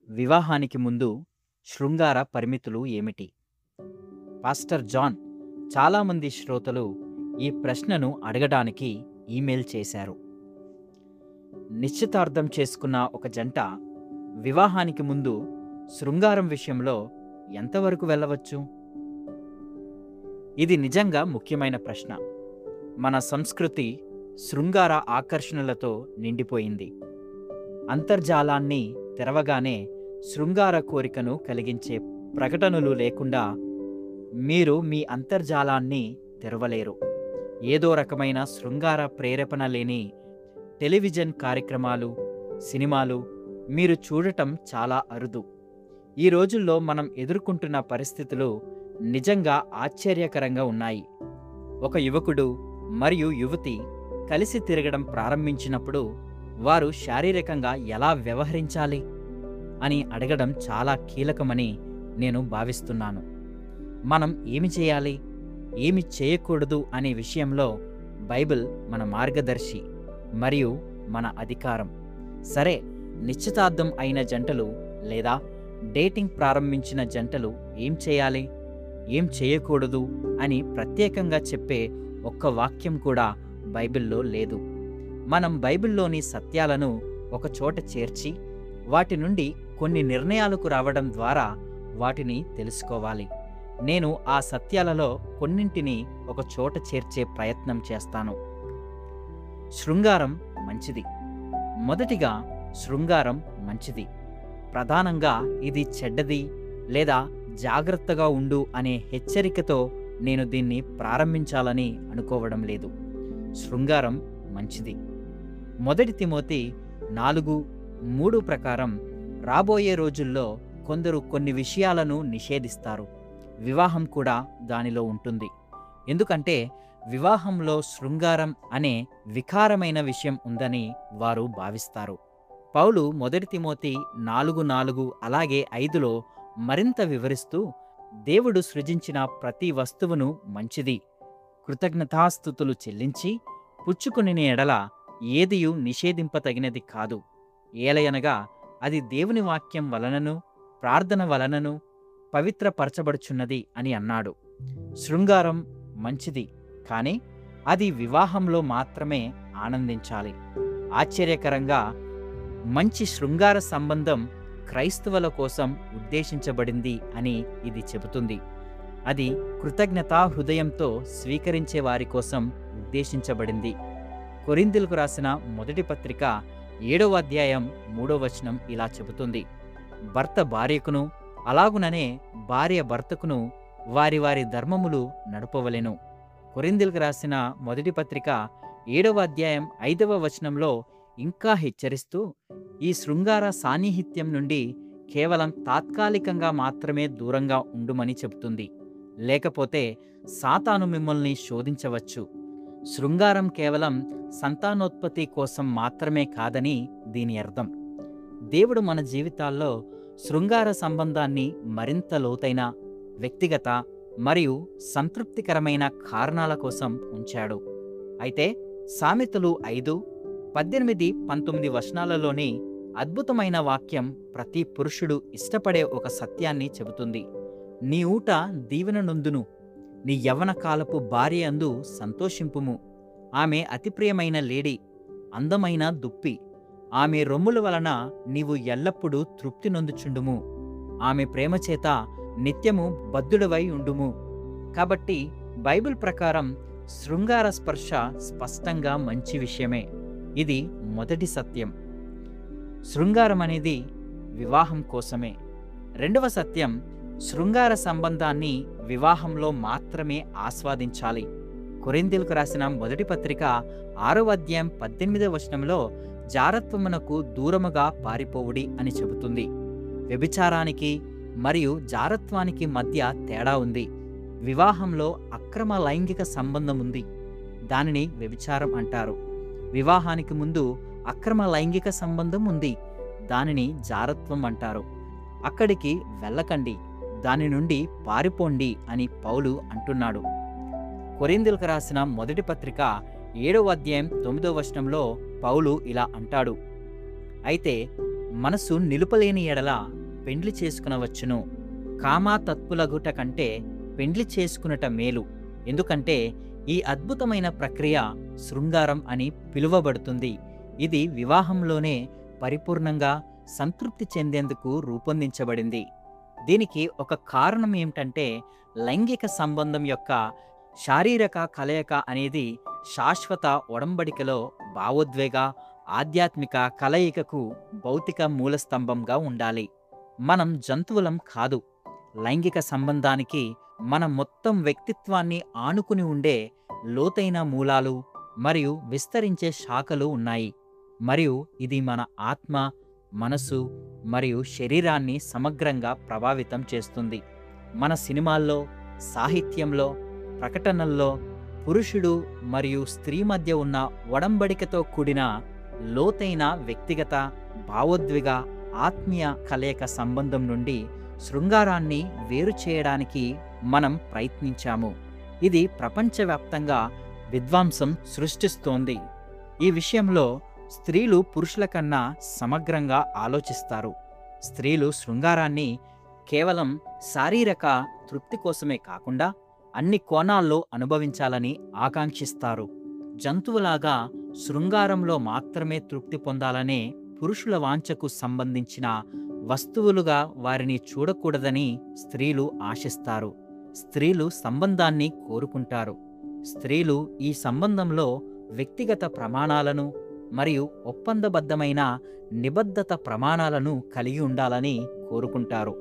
వివాహానికి ముందు శృంగార పరిమితులు ఏమిటి? పాస్టర్ జాన్ చాలామంది శ్రోతలు ఈ ప్రశ్నను అడగడానికి ఈమెయిల్ చేశారు. నిశ్చితార్థం చేసుకున్న ఒక జంట వివాహానికి ముందు శృంగారం విషయంలో ఎంతవరకు వెళ్ళవచ్చు? ఇది నిజంగా ముఖ్యమైన ప్రశ్న. మన సంస్కృతి శృంగార ఆకర్షణలతో నిండిపోయింది. అంతర్జాలాన్ని తెరవగానే శృంగార కోరికను కలిగించే ప్రకటనలు లేకుండా మీరు మీ అంతర్జాలాన్ని తెరవలేరు. ఏదో రకమైన శృంగార ప్రేరేపణ లేని టెలివిజన్ కార్యక్రమాలు, సినిమాలు మీరు చూడటం చాలా అరుదు. ఈ రోజుల్లో మనం ఎదుర్కొంటున్న పరిస్థితులు నిజంగా ఆశ్చర్యకరంగా ఉన్నాయి. ఒక యువకుడు మరియు యువతి కలిసి తిరగడం ప్రారంభించినప్పుడు వారు శారీరకంగా ఎలా వ్యవహరించాలి అని అడగడం చాలా కీలకమని నేను భావిస్తున్నాను. మనం ఏమి చేయాలి, ఏమి చేయకూడదు అనే విషయంలో బైబిల్ మన మార్గదర్శి మరియు మన అధికారం. సరే నిశ్చితార్థం అయిన జంటలు లేదా డేటింగ్ ప్రారంభించిన జంటలు ఏం చేయాలి, ఏం చేయకూడదు అని ప్రత్యేకంగా చెప్పే ఒక్క వాక్యం కూడా బైబిల్లో లేదు. మనం బైబిల్లోని సత్యాలను ఒకచోట చేర్చి వాటి నుండి కొన్ని నిర్ణయాలకు రావడం ద్వారా వాటిని తెలుసుకోవాలి. నేను ఆ సత్యాలలో కొన్నింటిని ఒక చోట చేర్చే ప్రయత్నం చేస్తాను. శృంగారం మంచిది. మొదటిగా శృంగారం మంచిది. ప్రధానంగా ఇది చెడ్డది లేదా జాగ్రత్తగా ఉండు అనే హెచ్చరికతో నేను దీన్ని ప్రారంభించాలని అనుకోవడం లేదు. శృంగారం మంచిది. మొదటి తిమోతి నాలుగు మూడు ప్రకారం రాబోయే రోజుల్లో కొందరు కొన్ని విషయాలను నిషేధిస్తారు. వివాహం కూడా దానిలో ఉంటుంది. ఎందుకంటే వివాహంలో శృంగారం అనే వికారమైన విషయం ఉందని వారు భావిస్తారు. పౌలు మొదటి తిమోతి నాలుగు నాలుగు అలాగే ఐదులో మరింత వివరిస్తూ దేవుడు సృజించిన ప్రతి వస్తువును మంచిది. కృతజ్ఞతాస్థుతులు చెల్లించి పుచ్చుకొనిన ఎడల ఏదియు నిషేధింపతగినది కాదు. ఏలయనగా అది దేవుని వాక్యం వలనను ప్రార్థన వలనను పవిత్రపరచబడుచున్నది అని అన్నాడు. శృంగారం మంచిది కానీ అది వివాహంలో మాత్రమే ఆనందించాలి. ఆశ్చర్యకరంగా మంచి శృంగార సంబంధం క్రైస్తవుల కోసం ఉద్దేశించబడింది అని ఇది చెబుతుంది. అది కృతజ్ఞతా హృదయంతో స్వీకరించే వారి కోసం ఉద్దేశించబడింది. కొరింథీయులకు రాసిన మొదటి పత్రిక ఏడవ అధ్యాయం మూడవ వచనం ఇలా చెబుతుంది. భర్త భార్యకును అలాగుననే భార్య భర్తకును వారి వారి ధర్మములు నడుపవలెను. కొరింథీయులకు రాసిన మొదటి పత్రిక ఏడవ అధ్యాయం ఐదవ వచనంలో ఇంకా హెచ్చరిస్తూ ఈ శృంగార సాన్నిహిత్యం నుండి కేవలం తాత్కాలికంగా మాత్రమే దూరంగా ఉండుమని చెబుతుంది. లేకపోతే సాతాను మిమ్మల్ని శోధించవచ్చు. శృంగారం కేవలం సంతానోత్పత్తి కోసం మాత్రమే కాదని దీని అర్థం. దేవుడు మన జీవితాల్లో శృంగార సంబంధాన్ని మరింత లోతైన, వ్యక్తిగత మరియు సంతృప్తికరమైన కారణాల కోసం ఉంచాడు. అయితే సామెతలు ఐదు పద్దెనిమిది పంతొమ్మిది వచనాలలోని అద్భుతమైన వాక్యం ప్రతి పురుషుడు ఇష్టపడే ఒక సత్యాన్ని చెబుతుంది. నీ ఊట దీవెన నొందును. నీ యవ్వన కాలపు భార్య అందు సంతోషింపుము. ఆమె అతి ప్రియమైన లేడి, అందమైన దుప్పి. ఆమె రొమ్ముల వలన నీవు ఎల్లప్పుడూ తృప్తి నొందుచుండుము. ఆమె ప్రేమచేత నిత్యము బద్ధుడవై ఉండుము. కాబట్టి బైబిల్ ప్రకారం శృంగార స్పర్శ స్పష్టంగా మంచి విషయమే. ఇది మొదటి సత్యం. శృంగారం అనేది వివాహం కోసమే. రెండవ సత్యం శృంగార సంబంధాన్ని వివాహంలో మాత్రమే ఆస్వాదించాలి. కొరింథీయులకు రాసిన మొదటి పత్రిక ఆరవ అధ్యాయం పద్దెనిమిదవ వచనంలో జారత్వమునకు దూరముగా పారిపోవుడి అని చెబుతుంది. వ్యభిచారానికి మరియు జారత్వానికి మధ్య తేడా ఉంది. వివాహంలో అక్రమ లైంగిక సంబంధం ఉంది. దానిని వ్యభిచారం అంటారు. వివాహానికి ముందు అక్రమ లైంగిక సంబంధం ఉంది. దానిని జారత్వం అంటారు. అక్కడికి వెళ్ళకండి, దాని నుండి పారిపోండి అని పౌలు అంటున్నాడు. కొరింథీయులకు రాసిన మొదటి పత్రిక ఏడవ అధ్యాయం తొమ్మిదవ వచనంలో పౌలు ఇలా అంటాడు. అయితే మనసు నిలుపలేని ఎడల పెండ్లి చేసుకునవచ్చును కామా తత్పులగుట కంటే పెండ్లి చేసుకునట మేలు ఎందుకంటే ఈ అద్భుతమైన ప్రక్రియ శృంగారం అని పిలువబడుతుంది ఇది వివాహంలోనే పరిపూర్ణంగా సంతృప్తి చెందేందుకు రూపొందించబడింది దీనికి ఒక కారణం ఏమిటంటే లైంగిక సంబంధం యొక్క శారీరక కలయిక అనేది శాశ్వత ఒడంబడికలో భావోద్వేగ ఆధ్యాత్మిక కలయికకు భౌతిక మూలస్తంభంగా ఉండాలి మనం జంతువులం కాదు లైంగిక సంబంధానికి మన మొత్తం వ్యక్తిత్వాన్ని ఆనుకుని ఉండే లోతైన మూలాలు మరియు విస్తరించే శాఖలు ఉన్నాయి మరియు ఇది మన ఆత్మ మనసు మరియు శరీరాన్ని సమగ్రంగా ప్రభావితం చేస్తుంది మన సినిమాల్లో సాహిత్యంలో ప్రకటనల్లో పురుషుడు మరియు స్త్రీ మధ్య ఉన్న ఒడంబడికతో కూడిన లోతైన వ్యక్తిగత భావోద్వేగ ఆత్మీయ కలయిక సంబంధం నుండి శృంగారాన్ని వేరు చేయడానికి మనం ప్రయత్నించాము ఇది ప్రపంచవ్యాప్తంగా విద్వాంసం సృష్టిస్తోంది ఈ విషయంలో స్త్రీలు పురుషుల కన్నా సమగ్రంగా ఆలోచిస్తారు స్త్రీలు శృంగారాన్ని కేవలం శారీరక తృప్తి కోసమే కాకుండా అన్ని కోణాల్లో అనుభవించాలని ఆకాంక్షిస్తారు జంతువులాగా శృంగారంలో మాత్రమే తృప్తి పొందాలనే పురుషుల వాంఛకు సంబంధించిన వస్తువులుగా వారిని చూడకూడదని స్త్రీలు ఆశిస్తారు స్త్రీలు సంబంధాన్ని కోరుకుంటారు స్త్రీలు ఈ సంబంధంలో వ్యక్తిగత ప్రమాణాలను మరియు ఒప్పందబద్ధమైన నిబద్ధత ప్రమాణాలను కలిగి ఉండాలని కోరుకుంటారు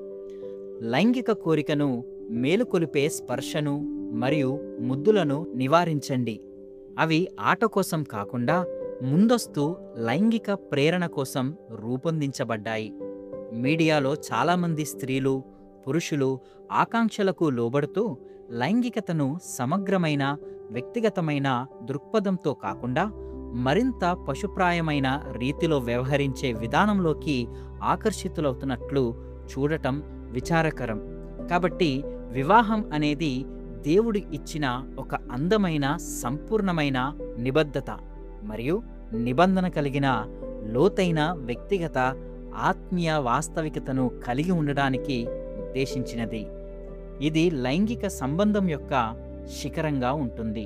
లైంగిక కోరికను మేలుకొలిపే స్పర్శను మరియు ముద్దులను నివారించండి అవి ఆట కోసం కాకుండా ముందస్తు లైంగిక ప్రేరణ కోసం రూపొందించబడ్డాయి మీడియాలో చాలామంది స్త్రీలు పురుషులు ఆకాంక్షలకు లోబడుతూ లైంగికతను సమగ్రమైన వ్యక్తిగతమైన దృక్పథంతో కాకుండా మరింత పశుప్రాయమైన రీతిలో వ్యవహరించే విధానంలోకి ఆకర్షితులవుతున్నట్లు చూడటం విచారకరం కాబట్టి వివాహం అనేది దేవుడు ఇచ్చిన ఒక అందమైన సంపూర్ణమైన నిబద్ధత మరియు నిబంధన కలిగిన లోతైన వ్యక్తిగత ఆత్మీయ వాస్తవికతను కలిగి ఉండడానికి ఉద్దేశించినది ఇది లైంగిక సంబంధం యొక్క శిఖరంగా ఉంటుంది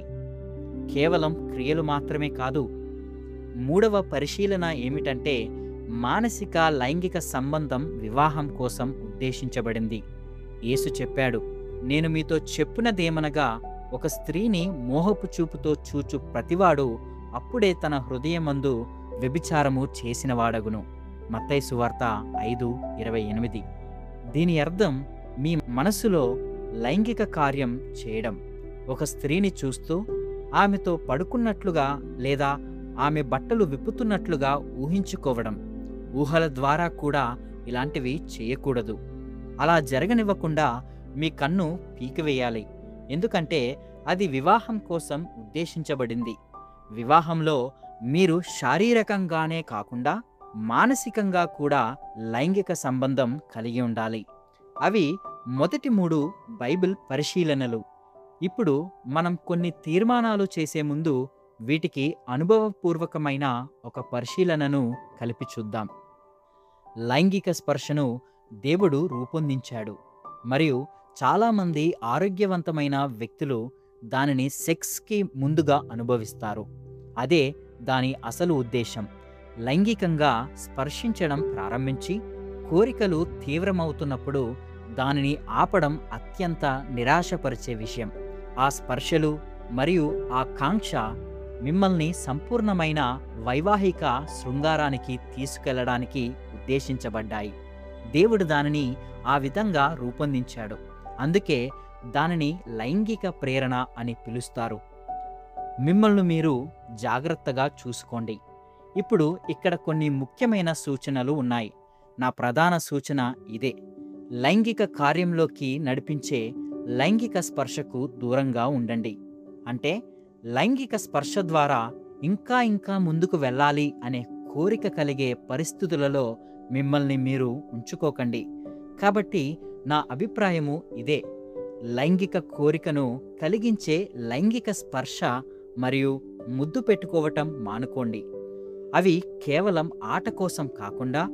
కేవలం క్రియలు మాత్రమే కాదు మూడవ పరిశీలన ఏమిటంటే మానసిక లైంగిక సంబంధం వివాహం కోసం ఉద్దేశించబడింది యేసు చెప్పాడు నేను మీతో చెప్పునదేమనగా ఒక స్త్రీని మోహపు చూపుతో చూచు ప్రతివాడు అప్పుడే తన హృదయమందు వ్యభిచారము చేసినవాడగును మత్తయి సువార్త ఐదు ఇరవై ఎనిమిది దీని అర్థం మీ మనసులో లైంగిక కార్యం చేయడం ఒక స్త్రీని చూస్తూ ఆమెతో పడుకున్నట్లుగా లేదా ఆమె బట్టలు విప్పుతున్నట్లుగా ఊహించుకోవడం ఊహల ద్వారా కూడా ఇలాంటివి చేయకూడదు అలా జరగనివ్వకుండా మీ కన్ను పీకివేయాలి ఎందుకంటే అది వివాహం కోసం ఉద్దేశించబడింది వివాహంలో మీరు శారీరకంగానే కాకుండా మానసికంగా కూడా లైంగిక సంబంధం కలిగి ఉండాలి అవి మొదటి మూడు బైబిల్ పరిశీలనలు ఇప్పుడు మనం కొన్ని తీర్మానాలు చేసే ముందు వీటికి అనుభవపూర్వకమైన ఒక పరిశీలనను కలిపి చూద్దాం లైంగిక స్పర్శను దేవుడు రూపొందించాడు మరియు చాలామంది ఆరోగ్యవంతమైన వ్యక్తులు దానిని సెక్స్కి ముందుగా అనుభవిస్తారు అదే దాని అసలు ఉద్దేశం లైంగికంగా స్పర్శించడం ప్రారంభించి కోరికలు తీవ్రమవుతున్నప్పుడు దానిని ఆపడం అత్యంత నిరాశపరిచే విషయం ఆ స్పర్శలు మరియు ఆ కాంక్ష మిమ్మల్ని సంపూర్ణమైన వైవాహిక శృంగారానికి తీసుకెళ్లడానికి ఉద్దేశించబడ్డాయి దేవుడు దానిని ఆ విధంగా రూపొందించాడు అందుకే దానిని లైంగిక ప్రేరణ అని పిలుస్తారు మిమ్మల్ని మీరు జాగ్రత్తగా చూసుకోండి ఇప్పుడు ఇక్కడ కొన్ని ముఖ్యమైన సూచనలు ఉన్నాయి నా ప్రధాన సూచన ఇదే లైంగిక కార్యంలోకి నడిపించే లైంగిక స్పర్శకు దూరంగా ఉండండి అంటే లైంగిక స్పర్శ ద్వారా ఇంకా ఇంకా ముందుకు వెళ్ళాలి అనే కోరిక కలిగే పరిస్థితులలో మిమ్మల్ని మీరు ఉంచుకోకండి కాబట్టి నా అభిప్రాయము ఇదే లైంగిక కోరికను కలిగించే లైంగిక స్పర్శ మరియు ముద్దు పెట్టుకోవటం మానుకోండి అవి కేవలం ఆట కోసం కాకుండా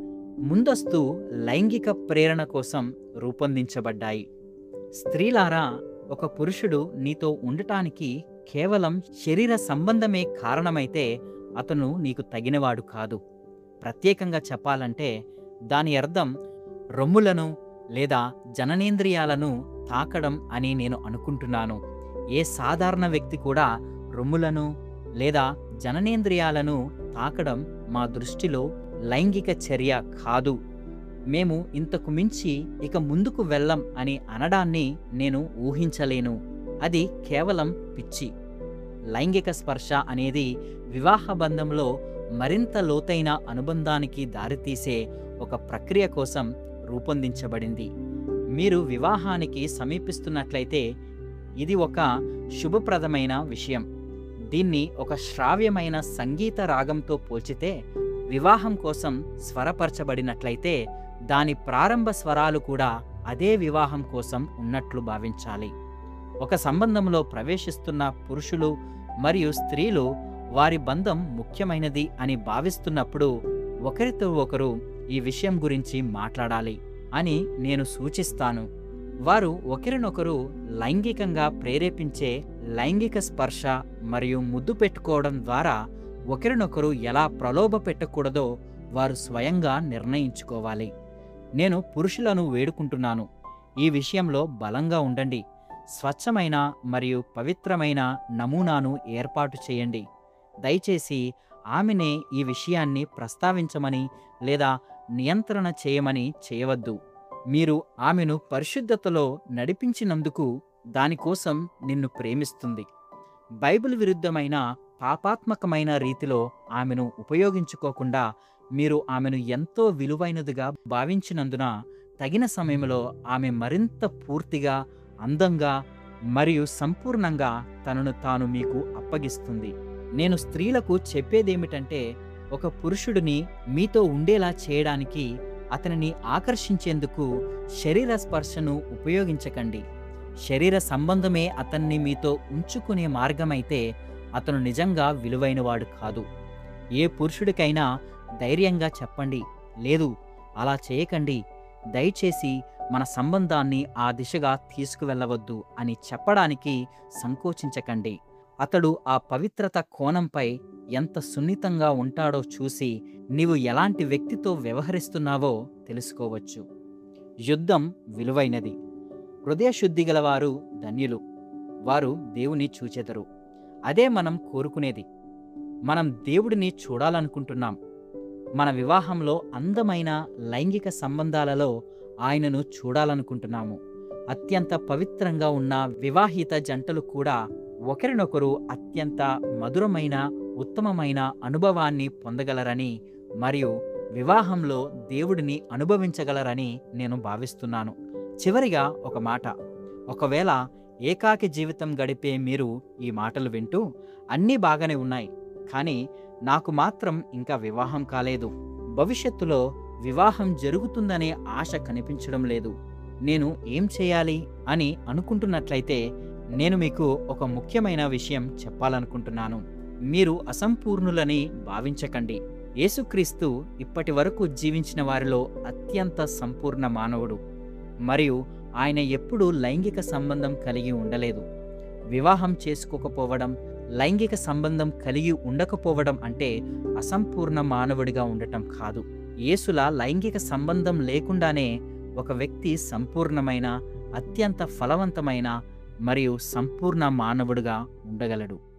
ముందస్తు లైంగిక ప్రేరణ కోసం రూపొందించబడ్డాయి స్త్రీలారా ఒక పురుషుడు నీతో ఉండటానికి కేవలం శరీర సంబంధమే కారణమైతే అతను నీకు తగినవాడు కాదు ప్రత్యేకంగా చెప్పాలంటే దాని అర్థం రొమ్ములను లేదా జననేంద్రియాలను తాకడం అని నేను అనుకుంటున్నాను ఏ సాధారణ వ్యక్తి కూడా రొమ్ములను లేదా జననేంద్రియాలను తాకడం మా దృష్టిలో లైంగిక చర్య కాదు మేము ఇంతకు మించి ఇక ముందుకు వెళ్ళం అని అనడాన్ని నేను ఊహించలేను అది కేవలం పిచ్చి లైంగిక స్పర్శ అనేది వివాహ బంధంలో మరింత లోతైన అనుబంధానికి దారితీసే ఒక ప్రక్రియ కోసం రూపొందించబడింది మీరు వివాహానికి సమీపిస్తున్నట్లయితే ఇది ఒక శుభప్రదమైన విషయం దీన్ని ఒక శ్రావ్యమైన సంగీత రాగంతో పోల్చితే వివాహం కోసం స్వరపరచబడినట్లయితే దాని ప్రారంభ స్వరాలు కూడా అదే వివాహం కోసం ఉన్నట్లు భావించాలి ఒక సంబంధంలో ప్రవేశిస్తున్న పురుషులు మరియు స్త్రీలు వారి బంధం ముఖ్యమైనది అని భావిస్తున్నప్పుడు ఒకరితో ఒకరు ఈ విషయం గురించి మాట్లాడాలి అని నేను సూచిస్తాను వారు ఒకరినొకరు లైంగికంగా ప్రేరేపించే లైంగిక స్పర్శ మరియు ముద్దు పెట్టుకోవడం ద్వారా ఒకరినొకరు ఎలా ప్రలోభ పెట్టకూడదో వారు స్వయంగా నిర్ణయించుకోవాలి నేను పురుషులను వేడుకుంటున్నాను ఈ విషయంలో బలంగా ఉండండి స్వచ్ఛమైన మరియు పవిత్రమైన నమూనాను ఏర్పాటు చేయండి దయచేసి ఆమెనే ఈ విషయాన్ని ప్రస్తావించమని లేదా నియంత్రణ చేయమని చేయవద్దు మీరు ఆమెను పరిశుద్ధతలో నడిపించినందుకు దానికోసం నిన్ను ప్రేమిస్తుంది బైబిల్ విరుద్ధమైన పాపాత్మకమైన రీతిలో ఆమెను ఉపయోగించుకోకుండా మీరు ఆమెను ఎంతో విలువైనదిగా భావించినందున తగిన సమయంలో ఆమె మరింత పూర్తిగా అందంగా మరియు సంపూర్ణంగా తనను తాను మీకు అప్పగిస్తుంది నేను స్త్రీలకు చెప్పేదేమిటంటే ఒక పురుషుడిని మీతో ఉండేలా చేయడానికి అతనిని ఆకర్షించేందుకు శరీర స్పర్శను ఉపయోగించకండి శరీర సంబంధమే అతన్ని మీతో ఉంచుకునే మార్గమైతే అతను నిజంగా విలువైనవాడు కాదు ఏ పురుషుడికైనా ధైర్యంగా చెప్పండి లేదు అలా చేయకండి దయచేసి మన సంబంధాన్ని ఆ దిశగా తీసుకువెళ్ళవద్దు అని చెప్పడానికి సంకోచించకండి అతడు ఆ పవిత్రత కోణంపై ఎంత సున్నితంగా ఉంటాడో చూసి నీవు ఎలాంటి వ్యక్తితో వ్యవహరిస్తున్నావో తెలుసుకోవచ్చు యుద్ధం విలువైనది హృదయశుద్ధి గలవారు ధన్యులు వారు దేవుని చూచెదరు అదే మనం కోరుకునేది మనం దేవుడిని చూడాలనుకుంటున్నాం మన వివాహంలో అందమైన లైంగిక సంబంధాలలో ఆయనను చూడాలనుకుంటున్నాము అత్యంత పవిత్రంగా ఉన్న వివాహిత జంటలు కూడా ఒకరినొకరు అత్యంత మధురమైన ఉత్తమమైన అనుభవాన్ని పొందగలరని మరియు వివాహంలో దేవుడిని అనుభవించగలరని నేను భావిస్తున్నాను చివరిగా ఒక మాట ఒకవేళ ఏకాకి జీవితం గడిపే మీరు ఈ మాటలు వింటూ అన్నీ బాగానే ఉన్నాయి కానీ నాకు మాత్రం ఇంకా వివాహం కాలేదు భవిష్యత్తులో వివాహం జరుగుతుందనే ఆశ కనిపించడం లేదు నేను ఏం చేయాలి అని అనుకుంటున్నట్లయితే నేను మీకు ఒక ముఖ్యమైన విషయం చెప్పాలనుకుంటున్నాను మీరు అసంపూర్ణులని భావించకండి యేసుక్రీస్తు ఇప్పటి వరకు జీవించిన వారిలో అత్యంత సంపూర్ణ మానవుడు మరియు ఆయన ఎప్పుడూ లైంగిక సంబంధం కలిగి ఉండలేదు వివాహం చేసుకోకపోవడం లైంగిక సంబంధం కలిగి ఉండకపోవడం అంటే అసంపూర్ణ మానవుడిగా ఉండటం కాదు యేసుల లైంగిక సంబంధం లేకుండానే ఒక వ్యక్తి సంపూర్ణమైన అత్యంత ఫలవంతమైన మరియు సంపూర్ణ మానవుడిగా ఉండగలడు